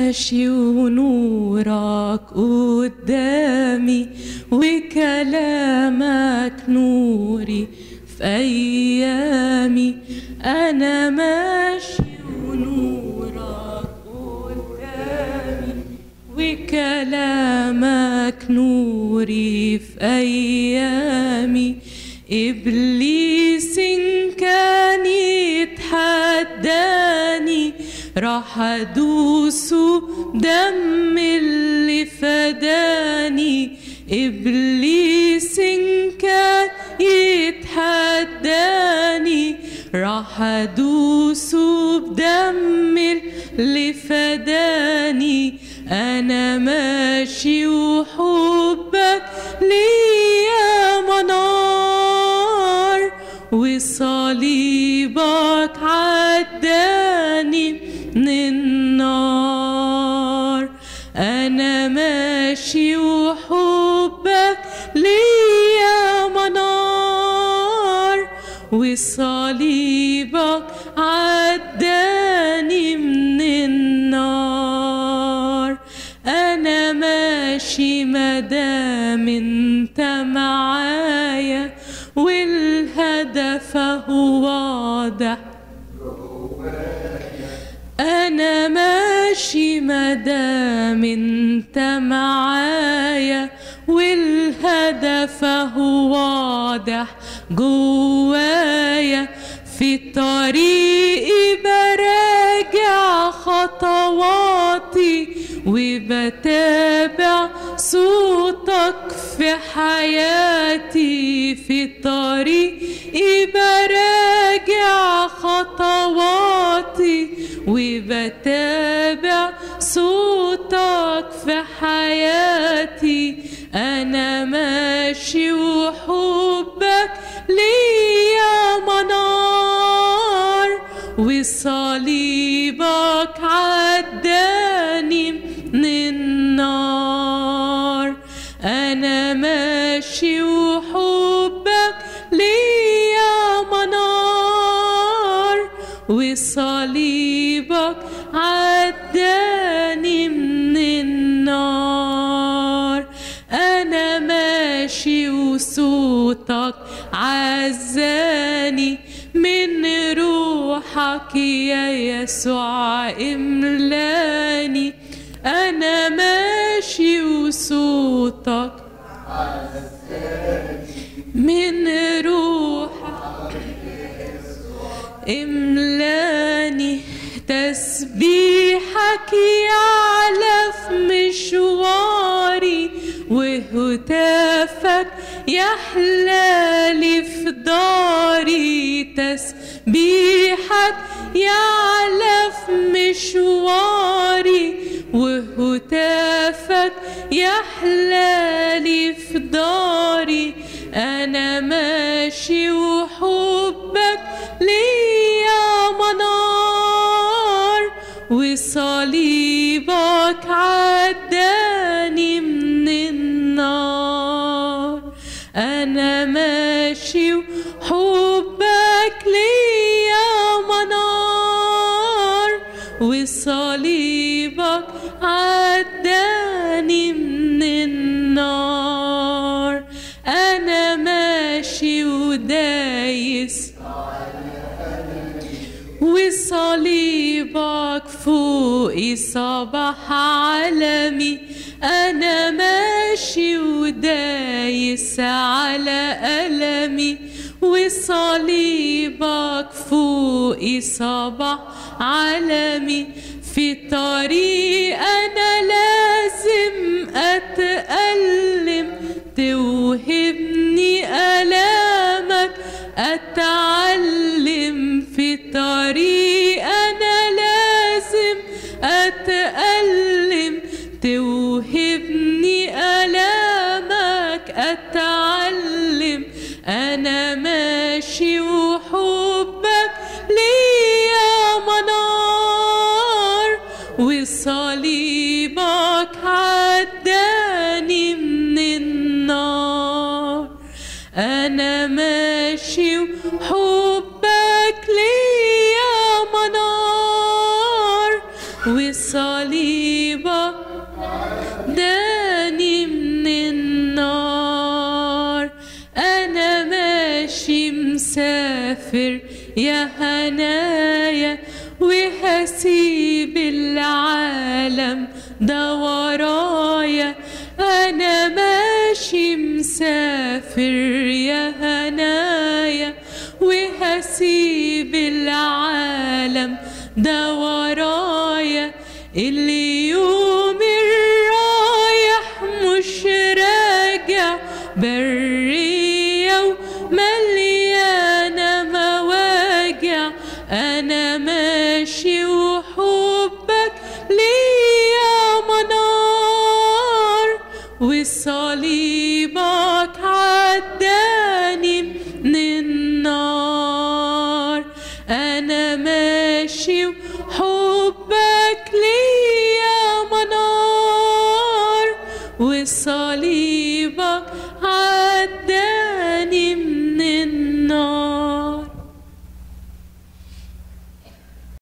ماشي ونورك قدامي وكلامك نوري في أيامي أنا ماشي ونورك قدامي وكلامك نوري في أيامي إبليس إن كان يتحداني راح أدوسه دم اللي فداني إبليس إن كان يتحداني راح أدوسه بدم اللي فداني أنا ماشي وحبك ليا منار وصليبك عداني من النار أنا ماشي وحبك ليا منار وصليبك عداني من النار أنا ماشي مدام انت معايا والهدف هو واضح أنا ماشي مدام انت معايا والهدف هو واضح جوايا في طريقي براجع خطواتي وبتابع صوتك في حياتي في طريقي براجع خطواتي وبتابع صوتك في حياتي أنا ماشي وحبك ليا منار وصليبك عداني من النار أنا ماشي وحبك ليا منار وصليبك عداني من النار أنا ماشي وصوتك عزاني من روحك يا يسوع املاني أنا ماشي وصوتك من روحك املاني تسبيحك يعلى في مشواري وهتافك يحلالي في داري تسبيحك يعلى في مشواري وهتافك يحلالي في داري أنا ماشي وحبك ليا منار وصليبك عداني من النار أنا ماشي وحبك ليا منار وصليبك عداني من النار أنا ماشي ودايس وصليبك فوقي صباح عالمي أنا ماشي ودايس على ألمي وصليبك فوقي صباح عالمي في طريق أنا لازم أتألم توهبني ألامك أتعلم في طريق أنا لازم أتألم توهبني ألامك أتعلم أنا ماشي وحبك ليا منار وصليبك عداني من النار أنا ماشي وحبك ليا منار وصليبك وصليبك داني من النار أنا ماشي مسافر يا هنايا وهسيب العالم ده ورايا أنا ماشي مسافر يا هنايا وهسيب العالم ده ورايا اللي يوم الرايح مش راجع برية ومليانة مواجع أنا ماشي وحبك ليا منار وصليبك عداني من النار أنا ماشي وحبك ليا منار وصليبك